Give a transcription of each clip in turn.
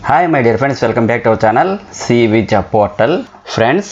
hi my dear friends welcome back to our channel CV job portal friends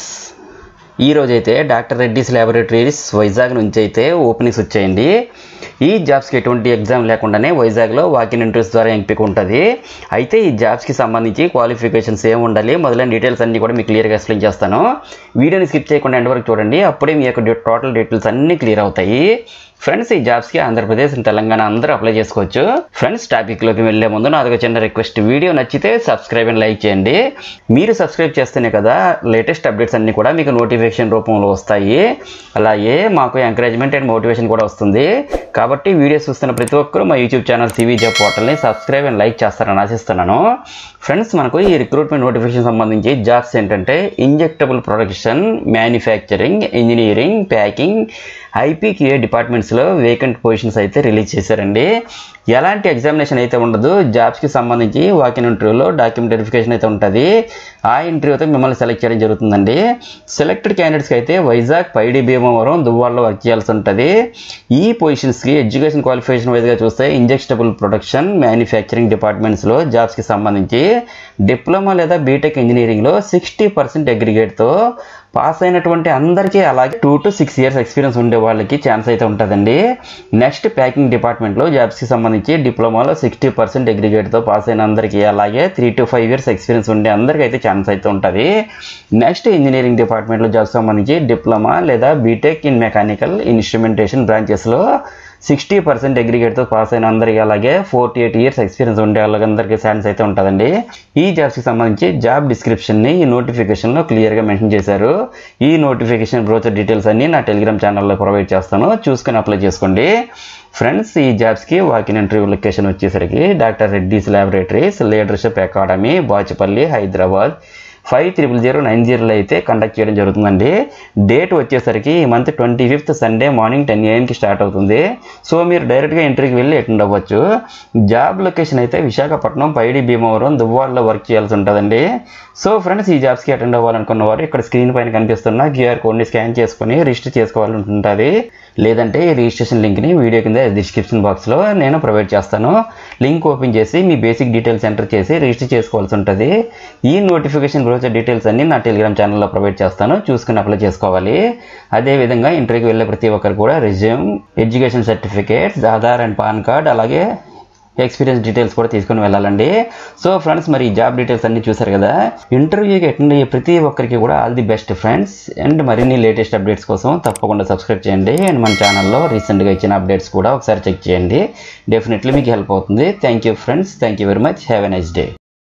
ఈ రోజు అయితే doctor Reddy's laboratories Vizag నుంచి అయితే ఓపెనింగ్స్ వచ్చాయండి ఈ జాబ్స్కి ఎటువంటి ఎగ్జామ్ లేకుండానే వైజాగ్లో వాకిన్ ఇంటర్వ్యూస్ ద్వారా ఎంపిక ఉంటుంది అయితే ఈ జాబ్స్కి సంబంధించి క్వాలిఫికేషన్స్ ఏమి ఉండాలి మొదలైన డీటెయిల్స్ అన్నీ కూడా మీకు క్లియర్గా ఎక్స్ప్లెయిన్ చేస్తాను వీడియోని స్కిప్ చేయకుండా ఎండ్ వరకు చూడండి అప్పుడే మీ యొక్క టోటల్ డీటెయిల్స్ అన్నీ క్లియర్ అవుతాయి ఫ్రెండ్స్ ఈ జాబ్స్కి ఆంధ్రప్రదేశ్ తెలంగాణ అందరూ అప్లై చేసుకోవచ్చు ఫ్రెండ్స్ టాపిక్లోకి వెళ్ళే ముందు నాదొక చిన్న రిక్వెస్ట్ వీడియో నచ్చితే సబ్స్క్రైబ్ అండ్ లైక్ చేయండి మీరు సబ్స్క్రైబ్ చేస్తేనే కదా లేటెస్ట్ అప్డేట్స్ అన్నీ కూడా మీకు నోటిఫికేషన్ రూపంలో వస్తాయి అలాగే మాకు ఎంకరేజ్మెంట్ అండ్ మోటివేషన్ కూడా వస్తుంది కాబట్టి వీడియోస్ చూస్తున్న ప్రతి ఒక్కరూ మా యూట్యూబ్ ఛానల్ సివి జాబ్ పోర్టల్ని సబ్స్క్రైబ్ అండ్ లైక్ చేస్తారని ఆశిస్తున్నాను ఫ్రెండ్స్ మనకు ఈ రిక్రూట్మెంట్ నోటిఫికేషన్ సంబంధించి జాబ్స్ ఏంటంటే injectable production manufacturing engineering packing IPQA డిపార్ట్మెంట్స్లో వేకెంట్ పొజిషన్స్ అయితే రిలీజ్ చేశారండి ఎలాంటి ఎగ్జామినేషన్ అయితే ఉండదు జాబ్స్కి సంబంధించి వాకిన్ ఇంటర్వ్యూలో డాక్యుమెంట్ వెరిఫికేషన్ అయితే ఉంటుంది ఆ ఇంటర్వ్యూతో మిమ్మల్ని సెలెక్ట్ చేయడం జరుగుతుందండి సెలెక్టెడ్ క్యాండిడేట్స్కి అయితే వైజాగ్ పైడి భీమవరం దువ్వాడలో వర్క్ చేయాల్సి ఉంటుంది ఈ పొజిషన్స్కి ఎడ్యుకేషన్ క్వాలిఫికేషన్ వైజ్గా చూస్తే ఇంజెక్టబుల్ ప్రొడక్షన్ మ్యానుఫ్యాక్చరింగ్ డిపార్ట్మెంట్స్లో జాబ్స్కి సంబంధించి డిప్లొమా లేదా బీటెక్ ఇంజనీరింగ్లో సిక్స్టీ పర్సెంట్ అగ్రిగేట్తో పాస్ అయినటువంటి అందరికీ అలాగే two to six years experience ఉండే వాళ్ళకి ఛాన్స్ అయితే ఉంటుందండి నెక్స్ట్ ప్యాకింగ్ డిపార్ట్మెంట్లో జాబ్స్కి సంబంధించి డిప్లొమాలో సిక్స్టీ పర్సెంట్ అగ్రిగేట్తో పాస్ అయిన అందరికీ అలాగే three to five years experience ఉండే అందరికీ అయితే ఛాన్స్ అయితే ఉంటుంది నెక్స్ట్ ఇంజనీరింగ్ డిపార్ట్మెంట్లో జాబ్స్ సంబంధించి డిప్లొమా లేదా బీటెక్ ఇన్ మెకానికల్ ఇన్స్ట్రుమెంటేషన్ బ్రాంచెస్లో సిక్స్టీ పర్సెంట్ అగ్రిగేట్తో పాస్ అయిన అందరికీ అలాగే ఫోర్టీ ఎయిట్ ఇయర్స్ ఎక్స్పీరియన్స్ ఉండే వాళ్ళందరికీ ఛాన్స్ అయితే ఉంటుందండి ఈ జాబ్స్కి సంబంధించి జాబ్ డిస్క్రిప్షన్ని ఈ నోటిఫికేషన్లో క్లియర్గా మెన్షన్ చేశారు ఈ నోటిఫికేషన్ బ్రోచర్ డీటెయిల్స్ అన్ని నా టెలిగ్రామ్ ఛానల్లో ప్రొవైడ్ చేస్తాను చూసుకొని అప్లై చేసుకోండి ఫ్రెండ్స్ ఈ జాబ్స్కి వాకిన్ ఇంటర్వ్యూ లొకేషన్ వచ్చేసరికి doctor Reddy's laboratories leadership academy Bachupally Hyderabad five triple zero nine జీరోలో అయితే కండక్ట్ చేయడం జరుగుతుందండి డేట్ వచ్చేసరికి ఈ month twenty fifth Sunday morning ten ఏఎంకి స్టార్ట్ అవుతుంది సో మీరు డైరెక్ట్గా ఇంటర్వ్యూకి వెళ్ళి అటెండ్ అవ్వచ్చు జాబ్ లొకేషన్ అయితే విశాఖపట్నం పైడి భీమవరం దువ్వాడలో వర్క్ చేయాల్సి ఉంటుందండి సో ఫ్రెండ్స్ ఈ జాబ్స్కి అటెండ్ అవ్వాలనుకున్న వారు ఇక్కడ స్క్రీన్ పైన కనిపిస్తున్న క్యూఆర్ కోడ్ని స్కాన్ చేసుకొని రిజిస్టర్ చేసుకోవాలని ఉంటుంది లేదంటే ఈ రిజిస్ట్రేషన్ లింక్ని వీడియో కింద డిస్క్రిప్షన్ బాక్స్లో నేను ప్రొవైడ్ చేస్తాను లింక్ ఓపెన్ చేసి మీ బేసిక్ డీటెయిల్స్ ఎంటర్ చేసి రిజిస్టర్ చేసుకోవాల్సి ఉంటుంది ఈ నోటిఫికేషన్ బ్రోచర్ డీటెయిల్స్ అన్ని నా టెలిగ్రామ్ ఛానల్లో ప్రొవైడ్ చేస్తాను చూసుకుని అప్లై చేసుకోవాలి అదేవిధంగా ఇంటర్వ్యూకి వెళ్ళే ప్రతి ఒక్కరు కూడా resume education certificates Aadhaar and PAN card అలాగే ఎక్స్పీరియన్స్ డీటెయిల్స్ కూడా తీసుకొని వెళ్ళాలండి సో ఫ్రెండ్స్ మరి ఈ జాబ్ డీటెయిల్స్ అన్ని చూసారు కదా ఇంటర్వ్యూకి అటెండ్ అయ్యే ప్రతి ఒక్కరికి కూడా all the best friends and మరిన్ని లేటెస్ట్ అప్డేట్స్ కోసం తప్పకుండా సబ్స్క్రైబ్ చేయండి అండ్ మన ఛానల్లో రీసెంట్గా ఇచ్చిన అప్డేట్స్ కూడా ఒకసారి చెక్ చేయండి డెఫినెట్లీ మీకు హెల్ప్ అవుతుంది thank you friends thank you very much have a nice day